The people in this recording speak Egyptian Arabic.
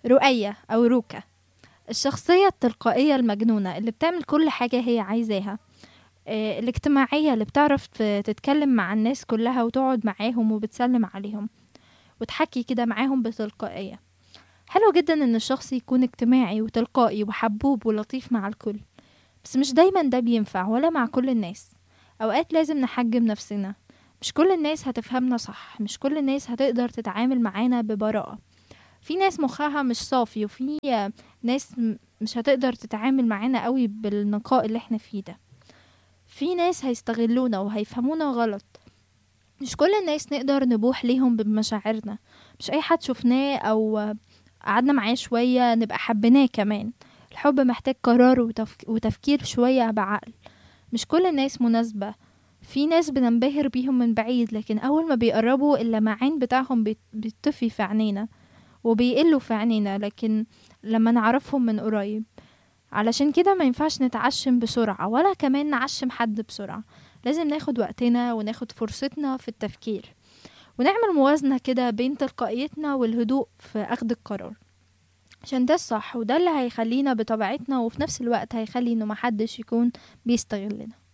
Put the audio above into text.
رؤية أو روكا الشخصية التلقائية المجنونة اللي بتعمل كل حاجة هي عايزاها آه، الاجتماعية اللي بتعرف ت- تتكلم مع الناس كلها وتقعد معاهم وبتسلم عليهم وتحكي كده معاهم بتلقائية حلو جدا ان الشخص يكون اجتماعي وتلقائي وحبوب ولطيف مع الكل بس مش دايما ده بينفع ولا مع كل الناس اوقات لازم نحجم نفسنا مش كل الناس هتفهمنا صح مش كل الناس هتقدر تتعامل معانا ببراءة في ناس مخها مش صافي وفي ناس م- مش هتقدر تتعامل معانا قوي بالنقاء اللي احنا فيه ده في ناس هيستغلونا وهيفهمونا غلط مش كل الناس نقدر نبوح ليهم بمشاعرنا مش اي حد شفناه او قعدنا معاه شوية نبقى حبيناه كمان الحب محتاج قرار وتفك... وتفكير شوية بعقل مش كل الناس مناسبة في ناس بننبهر بيهم من بعيد لكن أول ما بيقربوا اللمعان بتاعهم بيت- بيطفي في عينينا وبيقلوا في عينينا لكن لما نعرفهم من قريب علشان كده ما ينفعش نتعشم بسرعة ولا كمان نعشم حد بسرعة لازم ناخد وقتنا وناخد فرصتنا في التفكير ونعمل موازنة كده بين تلقائيتنا والهدوء في أخذ القرار عشان ده الصح وده اللي هيخلينا بطبيعتنا وفي نفس الوقت هيخلي انه محدش يكون بيستغلنا